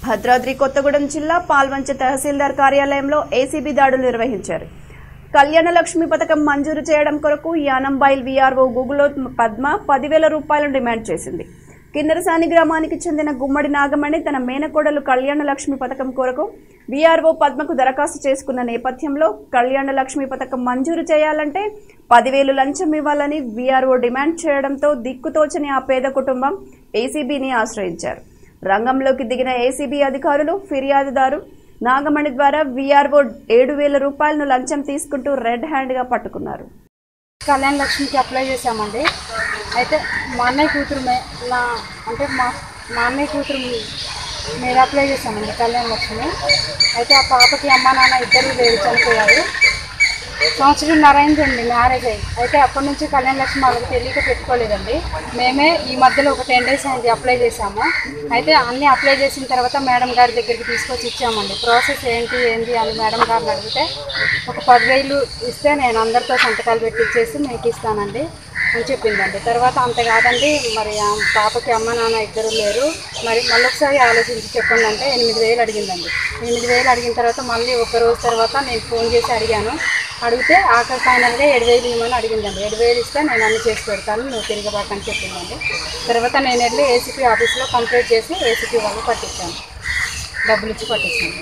భద్రాద్రి కొత్తగూడెం జిల్లా పాల్వంచ తహసీల్దార్ కార్యాలయంలో ఏసీబీ దాడులు నిర్వహించారు కళ్యాణ లక్ష్మి పథకం మంజూరు చేయడం కొరకు యానంబైల్ వీఆర్ఓ గూగుల్లో పద్మ పదివేల రూపాయలను డిమాండ్ చేసింది కిన్నెరసాని గ్రామానికి చెందిన గుమ్మడి నాగమణి తన మేనకోడలు కళ్యాణ లక్ష్మి పథకం కొరకు వీఆర్ఓ పద్మకు దరఖాస్తు చేసుకున్న నేపథ్యంలో కళ్యాణ లక్ష్మి పథకం మంజూరు చేయాలంటే పదివేలు లంచం ఇవ్వాలని వీఆర్ఓ డిమాండ్ చేయడంతో దిక్కుతోచని ఆ పేద కుటుంబం ఏసీబీని ఆశ్రయించారు రంగంలోకి దిగిన ఏసీబీ అధికారులు ఫిర్యాదుదారు నాగమణి ద్వారా వీఆర్ఓ ఏడు వేల రూపాయలను లంచం తీసుకుంటూ రెడ్ హ్యాండ్గా పట్టుకున్నారు కళ్యాణ లక్ష్మికి అప్లై చేశామండి అయితే మా అన్నయ్య కూతురు మే నా అంటే మా మా అన్నయ్య కూతురు మీద అప్లై చేశామండి కళ్యాణ లక్ష్మి అయితే ఆ పాపకి అమ్మ నాన్న ఇద్దరు లేరు చనిపోయారు సంవత్సరంన్నర అయిందండి మ్యారేజ్ అయ్యి అయితే అప్పటి నుంచి కళ్యాణ లక్ష్మి వాళ్ళకి తెలియక పెట్టుకోలేదండి మేమే ఈ మధ్యలో ఒక టెన్ డేస్ అయింది అప్లై చేశాము అయితే అన్నీ అప్లై చేసిన తర్వాత మేడం గారి దగ్గరికి తీసుకొచ్చి ఇచ్చామండి ప్రాసెస్ ఏంటి ఏంటి అని మేడం గారిని అడిగితే ఒక పదివేలు ఇస్తే నేను అందరితో సంతకాలు పెట్టించేసి మీకు ఇస్తానండి అని చెప్పిందండి తర్వాత అంత కాదండి మరి ఆ పాపకి అమ్మ నాన్న ఇద్దరు లేరు మరి మళ్ళీ ఒకసారి ఆలోచించి చెప్పండి అంటే ఎనిమిది వేలు అడిగిందండి ఎనిమిది వేలు అడిగిన తర్వాత మళ్ళీ ఒక రోజు తర్వాత నేను ఫోన్ చేసి అడిగాను అడిగితే ఆఖరి ఫైనల్గా ఏడు వేలు ఇవ్వమని అడిగిందండి ఏడు వేలు ఇస్తే నేను అన్ని చేసి పెడతాను నువ్వు తిరగబాకని చెప్పిందండి తర్వాత నేను వెళ్ళి ఏసీపీ ఆఫీస్లో కంప్లీట్ చేసి ఏసీపీ వాళ్ళు పట్టించాను డబ్బులు ఇచ్చి పట్టించాను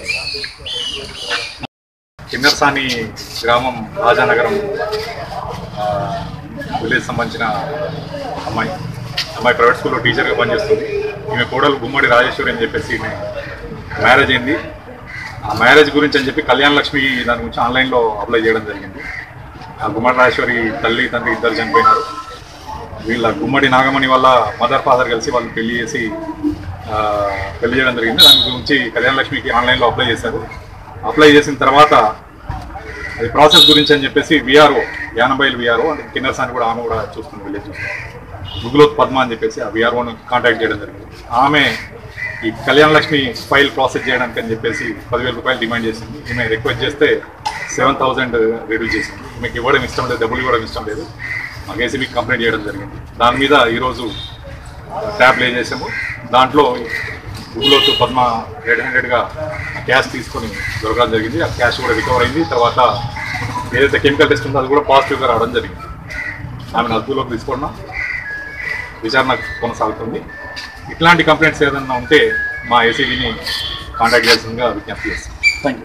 కిన్నర్సాని గ్రామం రాజానగరం ఆ, విలేజ్ సంబంధించిన అమ్మాయి అమ్మాయి ప్రైవేట్ స్కూల్లో టీచర్గా పనిచేస్తుంది ఈమె కోడలు గుమ్మడి రాజేశ్వరి అని చెప్పేసి ఈమె మ్యారేజ్ అయింది ఆ మ్యారేజ్ గురించి అని చెప్పి కళ్యాణ లక్ష్మి దాని గురించి ఆన్లైన్లో అప్లై చేయడం జరిగింది ఆ గుమ్మడి రాజేశ్వరి తల్లి తండ్రి ఇద్దరు చనిపోయినారు వీళ్ళ గుమ్మడి నాగమణి వాళ్ళ మదర్ ఫాదర్ కలిసి వాళ్ళు పెళ్లి చేసి ఆ, పెళ్లి చేయడం జరిగింది దాని గురించి కళ్యాణ లక్ష్మికి ఆన్లైన్లో అప్లై చేశారు అప్లై చేసిన తర్వాత అది ప్రాసెస్ గురించి అని చెప్పేసి విఆర్ఓ యానబైల్ విఆర్ఓ అంటే కిన్నర్స్ అని కూడా ఆమె కూడా చూస్తుంది వెళ్ళి చూస్తుంది గుగ్లోత్ పద్మ అని చెప్పేసి ఆ విఆర్ఓని కాంటాక్ట్ చేయడం జరిగింది ఆమె ఈ కళ్యాణ లక్ష్మి ఫైల్ ప్రాసెస్ చేయడానికి అని చెప్పేసి పదివేల రూపాయలు డిమాండ్ చేసింది ఈమె రిక్వెస్ట్ చేస్తే సెవెన్ థౌసండ్ రిడ్యూస్ చేసింది ఈమెకి ఇవ్వడం ఇష్టం లేదు డబ్బులు ఇవ్వడం ఇష్టం లేదు మాకు ఏసీబీకి కంప్లైంట్ చేయడం జరిగింది దాని మీద ఈరోజు ట్యాబ్ ప్లే చేసాము దాంట్లో గుగ్లోత్ పద్మ రెడ్ హ్యాండెడ్గా క్యాష్ తీసుకొని దొరకడం జరిగింది ఆ క్యాష్ కూడా రికవర్ అయింది తర్వాత ఏదైతే కెమికల్ టెస్ట్ ఉందో అది కూడా పాజిటివ్గా రావడం జరిగింది ఆమెను అదుపులోకి తీసుకున్నాం విచారణ కొనసాగుతుంది ఇట్లాంటి కంప్లైంట్స్ ఏదైనా ఉంటే మా ఏసీబీని కాంటాక్ట్ చేయాల్సిందిగా విజ్ఞప్తి చేస్తాం థ్యాంక్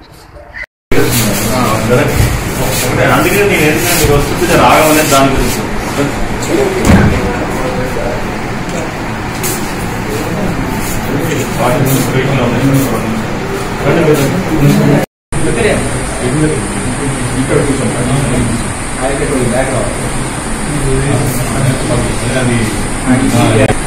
యూ అందుకే నేను ఏంటంటే మీరు వస్తుంటే రాగమనే దాని గురించి వాటి గురించి ప్రయత్నం ఇక్కడ కూర్చోండి అది